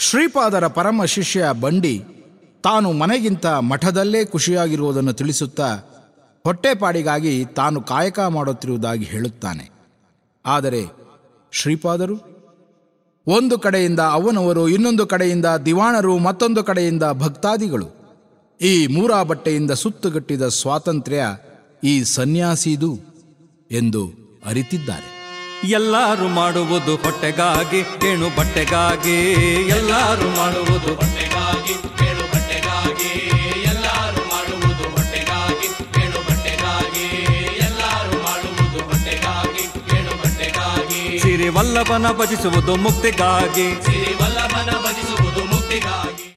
ಶ್ರೀಪಾದರ ಪರಮ ಶಿಷ್ಯ ಬಂಡಿ ತಾನು ಮನೆಗಿಂತ ಮಠದಲ್ಲೇ ಖುಷಿಯಾಗಿರುವುದನ್ನು ತಿಳಿಸುತ್ತಾ ಹೊಟ್ಟೆಪಾಡಿಗಾಗಿ ತಾನು ಕಾಯಕ ಮಾಡುತ್ತಿರುವುದಾಗಿ ಹೇಳುತ್ತಾನೆ ಆದರೆ ಶ್ರೀಪಾದರು ಒಂದು ಕಡೆಯಿಂದ ಅವನವರು ಇನ್ನೊಂದು ಕಡೆಯಿಂದ ದಿವಾಣರು ಮತ್ತೊಂದು ಕಡೆಯಿಂದ ಭಕ್ತಾದಿಗಳು ಈ ಮೂರಾ ಬಟ್ಟೆಯಿಂದ ಸುತ್ತುಗಟ್ಟಿದ ಸ್ವಾತಂತ್ರ್ಯ ಈ ಸನ್ಯಾಸಿದು ಎಂದು ಅರಿತಿದ್ದಾರೆ ಎಲ್ಲಾರು ಮಾಡುವುದು ಹೊಟ್ಟೆಗಾಗಿ ಕೇಣು ಬಟ್ಟೆಗಾಗಿ ಎಲ್ಲಾರು ಮಾಡುವುದು ಹೊಟ್ಟೆಗಾಗಿ ಕೇಳು ಬಟ್ಟೆಗಾಗಿ ಎಲ್ಲರೂ ಮಾಡುವುದು ಹೊಟ್ಟೆಗಾಗಿ ಕೇಳು ಬಟ್ಟೆಗಾಗಿ ಎಲ್ಲರೂ ಮಾಡುವುದು ಹೊಟ್ಟೆಗಾಗಿ ಕೇಳು ಬಟ್ಟೆಗಾಗಿ ಸಿರಿ ವಲ್ಲಭನ ಭಜಿಸುವುದು ಮುಕ್ತಿಗಾಗಿ ಸಿರಿ ವಲ್ಲಭನ ಭಜಿಸುವುದು